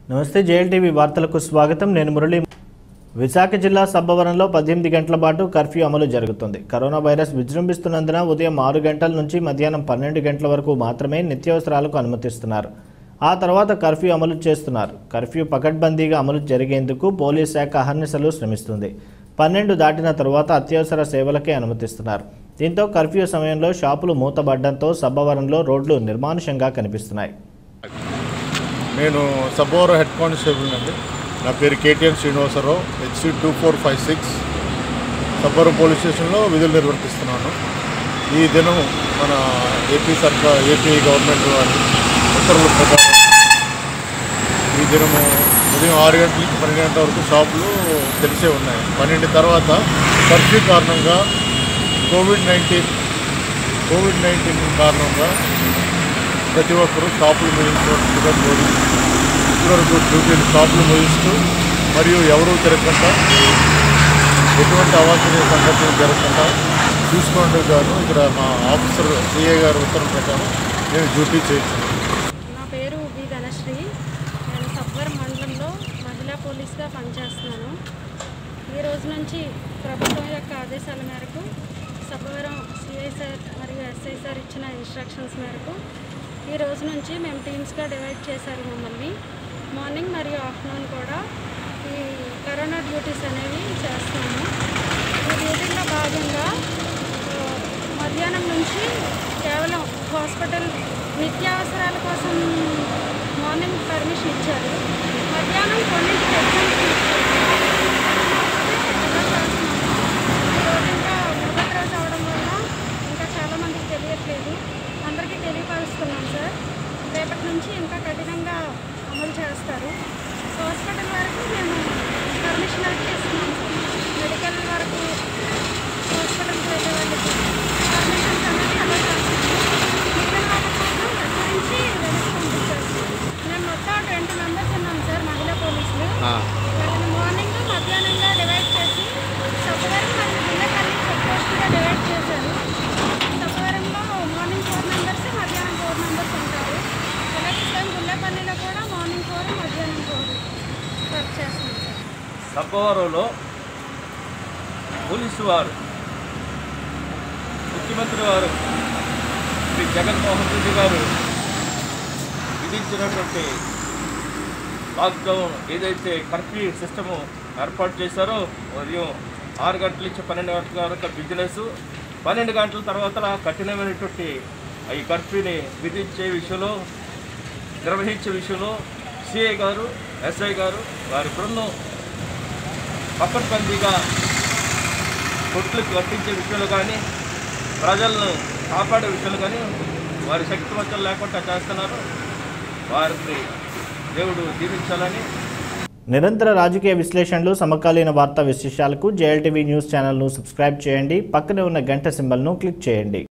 నమస్తే జేఎల్టీవీ వార్తలకు స్వాగతం నేను మురళి విశాఖ జిల్లా సబ్బవరంలో పద్దెనిమిది గంటల పాటు కర్ఫ్యూ అమలు జరుగుతుంది కరోనా వైరస్ విజృంభిస్తున్నందున ఉదయం ఆరు గంటల నుంచి మధ్యాహ్నం పన్నెండు గంటల వరకు మాత్రమే నిత్యావసరాలకు అనుమతిస్తున్నారు ఆ తర్వాత కర్ఫ్యూ అమలు చేస్తున్నారు కర్ఫ్యూ పకడ్బందీగా అమలు జరిగేందుకు పోలీస్ శాఖ అహర్నిశలు శ్రమిస్తుంది పన్నెండు దాటిన తరువాత అత్యవసర సేవలకే అనుమతిస్తున్నారు దీంతో కర్ఫ్యూ సమయంలో షాపులు మూతబడ్డంతో సబ్బవరంలో రోడ్లు నిర్మానుషంగా కనిపిస్తున్నాయి నేను సబ్బోర హెడ్ కానిస్టేబుల్ అండి నా పేరు KTN Srinivasarao HC two four five six Sabbavaram police స్టేషన్లో విధులు నిర్వర్తిస్తున్నాను ఈ దినం మన ఏపీ సర్కార్ ఏపీ గవర్నమెంట్ వారి ఉత్తర్వుల ప్రకారం ఈ దినము ఉదయం ఆరు గంటల నుంచి పన్నెండు గంటల వరకు షాపులు తెరిచే ఉన్నాయి పన్నెండు తర్వాత కర్ఫ్యూ కారణంగా కోవిడ్ నైన్టీన్ కోవిడ్ నైన్టీన్ కారణంగా ప్రతి ఒక్కరూ షాపులు ముగించుకోవడం కోరి ఇప్పటివరకు డ్యూటీలు షాపులు ముగిస్తూ మరియు ఎవరూ తిరగకుండా ఎటువంటి అవాంఛనీయ సంఘటనలు జరగకుండా చూసుకోండి గాను ఇక్కడ మా ఆఫీసర్ సిఏ గారు ఉత్తర్వుల ప్రకారం నేను డ్యూటీ చేయించాను నా పేరు బి ధనశ్రీ నేను సబ్వరం మండలంలో మహిళా పోలీస్గా పనిచేస్తున్నాను ఈ రోజు నుంచి ప్రభుత్వం యొక్క ఆదేశాల మేరకు సబ్బవరం సిఐ సార్ మరియు ఎస్ఐ సార్ ఇచ్చిన ఇన్స్ట్రక్షన్స్ మేరకు ఈ రోజు నుంచి మేము టీమ్స్గా డివైడ్ చేశారు మమ్మల్ని మార్నింగ్ మరియు ఆఫ్టర్నూన్ కూడా ఈ కరోనా డ్యూటీస్ అనేవి చేస్తున్నాము ఈ డ్యూటీలో భాగంగా ఆ, మధ్యాహ్నం నుంచి కేవలం హాస్పిటల్ నిత్యావసరాల కోసం మార్నింగ్ పర్మిషన్ ఇచ్చారు మధ్యాహ్నం కొన్నింటికి ఎగ్జామ్స్ ఈరోజు ఇంకా మొదటి రోజు అవడం వల్ల ఇంకా చాలామందికి తెలియట్లేదు అందరికీ తెలియపరుస్తున్నాం సార్ రేపటి నుంచి ఇంకా కఠినంగా అమలు చేస్తారు హాస్పిటల్ వరకు మేము పర్మిషన్ అయితే ఇస్తున్నాం సార్ మెడికల్ వరకు హాస్పిటల్కి వెళ్ళే వాళ్ళకి పర్మిషన్స్ అనేది అలా చేస్తున్నాం మిగిలిన వాళ్ళకి మాత్రం దగ్గర నుంచి వెనక్కి పంపించేస్తాం మేము మొత్తం ట్వంటీ మెంబర్స్ ఉన్నాం సార్ మహిళా పోలీసులు వాళ్ళని మార్నింగ్ మధ్యాహ్నంగా డివైడ్ చేసి సబ్బవరం మరియు గుండెపల్లి చెక్ పోస్ట్గా డివైడ్ చేశారు సబ్బవరంలో మార్నింగ్ ఫోర్ మెంబర్స్ మధ్యాహ్నం ఫోర్ మెంబర్స్ ఉంటారు అలాగే సేమ్ గుండెపల్లిలో కూడా మార్నింగ్ ఫోర్ మధ్యాహ్నం ఫోర్ వర్క్ చేస్తున్నాం సార్ సబ్బవరంలో పోలీసు వారు ముఖ్యమంత్రి వారు శ్రీ జగన్మోహన్ రెడ్డి గారు విధించినటువంటి లాక్డౌన్ ఏదైతే కర్ఫ్యూ సిస్టము ఏర్పాటు చేశారో ఉదయం ఆరు గంటల నుంచి పన్నెండు గంటల వరకు బిజినెస్ పన్నెండు గంటల తర్వాత కఠినమైనటువంటి ఈ కర్ఫ్యూని విధించే విషయంలో నిర్వహించే విషయంలో సిఐ గారు ఎస్ఐ గారు వారి బృందం పకడ్బందీగా కొట్లు కట్టించే విషయంలో కానీ ప్రజలను కాపాడే విషయంలో కానీ వారి శక్తి వంచన లేకుండా చేస్తున్నారు వారికి దేవుడు దీవించాలని నిరంతర రాజకీయ విశ్లేషణలు సమకాలీన వార్తా విశేషాలకు జేఎల్టీవీ న్యూస్ ఛానల్ను సబ్స్క్రైబ్ చేయండి పక్కనే ఉన్న గంట సింబల్ను క్లిక్ చేయండి